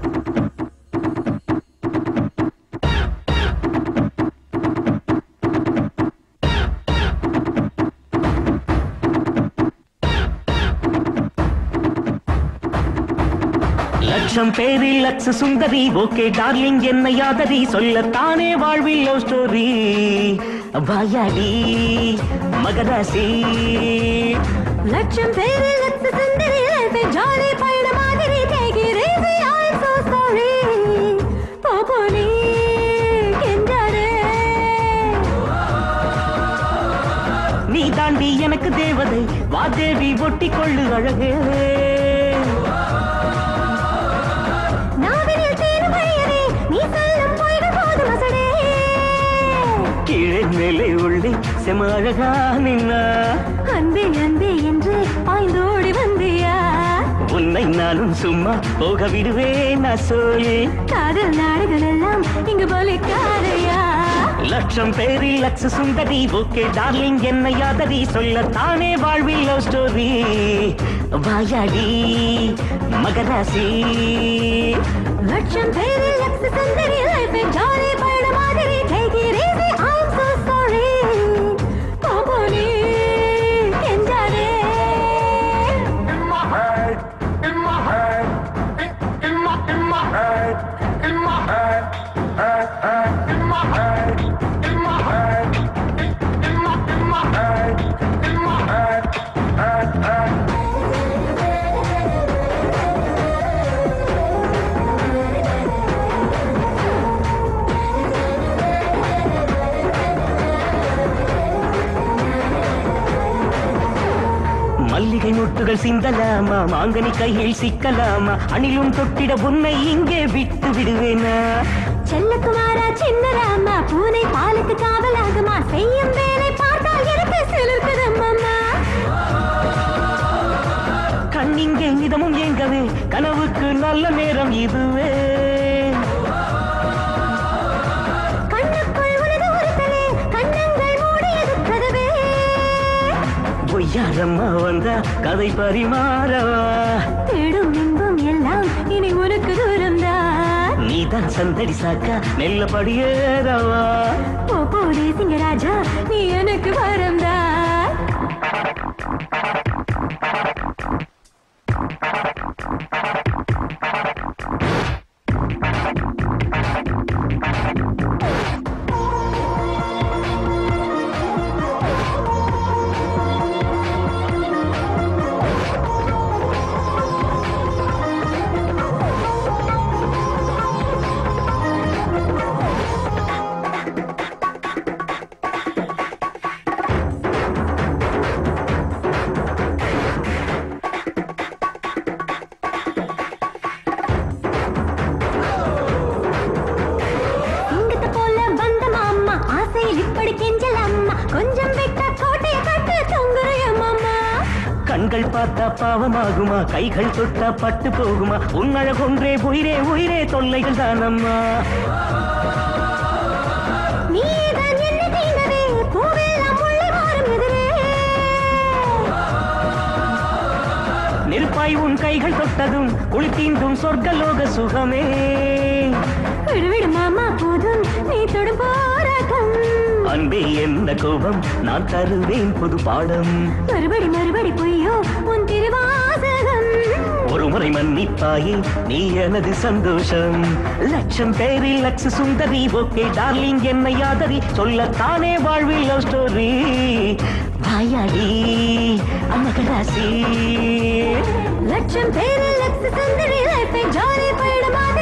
லட்சம் பேரில் லட்ச சுந்தரி ஓகே டார்லிங் என்ன யாதரி சொல்லத்தானே வாழ்வில் லவ் ஸ்டோரி வாயாடி மகராசி லட்சம் பேரில் லட்ச சுந்தரி லைஃபை ஜாலி பயண மாதிரி take it easy I'm so sorry போப்போ நீ கெஞ்சாதே நீ தாண்டி எனக்கு தேவதை வாதேவி ஒட்டி கொள்ளு அழகே நாவினில் தேனும் வழியதே நீ சொல்லும் பொய்கள் போதும் அசடே கீழே மேலே உள்ளே செம அழகா நின்னா அன்பே அன்பே என்று பாய்ந்தோடி வந்தியா உன்னை நானும் சும்மா போக விடுவேன் நான் சொல்லி காதல் நாடுகள் எல்லாம் இங்கு பலிக்காதையா லட்சம் பேரில் லட்ச சுந்தரி ஓகே டார்லிங் என்ன யாதரி சொல்லத்தானே வாழ்வில் லவ் ஸ்டோரி வாயாடி மகராசி லட்சம் பேரில் லட்ச சுந்தரி லைஃபை ஜாலி பயண மாதிரி take it easy I'm so sorry போப்போ நீ கெஞ்சாதே in my head, in my head, in, in my in my head, in my head, head, head, in my head, in my head, in, in my in my head, in my head, head, head. மல்லிகை மொட்டுகள் சிந்தலாமா மாங்கனி கையில் சிக்கலாமா அணிலும் தொட்டிட உன்னை இங்கே விட்டு விடுவேனா செல்லக்குமாரா சின்ன ராமா பூனை பாலுக்கு காவலாகுமா செய்யும் வேலை பார்த்தால் எனக்கு சிலிர்க்குதம்மம்மா கண்ணிங்கே இதமும் ஏங்கவே கனவுக்கு நல்ல நேரம் இதுவே கண்ணுக்குள் உனது உறுத்தலே கண்ணங்கள் மூடியது கதவே பொய்யாரம்மா வந்தா கதை பரிமாறவா தேடும் இன்பம் எல்லாம் இனி உனக்கு தூரம்தான் நீதான் சந்தடி சாக்கா மெல்ல படியேறவா போ போடே சிங்கராஜா நீ எனக்கு வரம்தான் சிங்கத்தை போல வந்த மாமா ஆசையில் இப்படி கெஞ்சலாமா கொஞ்சம் விட்டா கோட்டைய கட்டு தொங்குறையம் மாமா கண்கள் பார்த்தா பாவமாகுமா கைகள் தொட்டா பட்டு போகுமா உன்னழகொன்றே உயிரே உயிரே தொல்லைகள் தானம்மா நீதான் என்ன தீண்டவே பூவெல்லாம் முள்ளை மாறும் எதிரே நெருப்பாய் உன் கைகள் தொட்டதும் குளித்தீண்டும் சொர்க்கலோக சுகமே விடு விடு மாமா போதும் நீ தொடும் போராட்டம் அன்பே என்ன கோபம் நான் தருவேன் புது பாடம் மறுபடி மறுபடி பொய்யோ உன் திருவாசகம் ஒரு முறை மன்னிப்பாயே நீ எனது சந்தோஷம் லட்சம் பேரில் லட்ச சுந்தரி ஓகே டார்லிங் என்ன யாதரி சொல்லத்தானே வாழ்வில் லவ் ஸ்டோரி வாயாடி அம்மகராசி லட்சம் பேரில் லட்ச சுந்தரி லைஃபை ஜாலி பயணமாக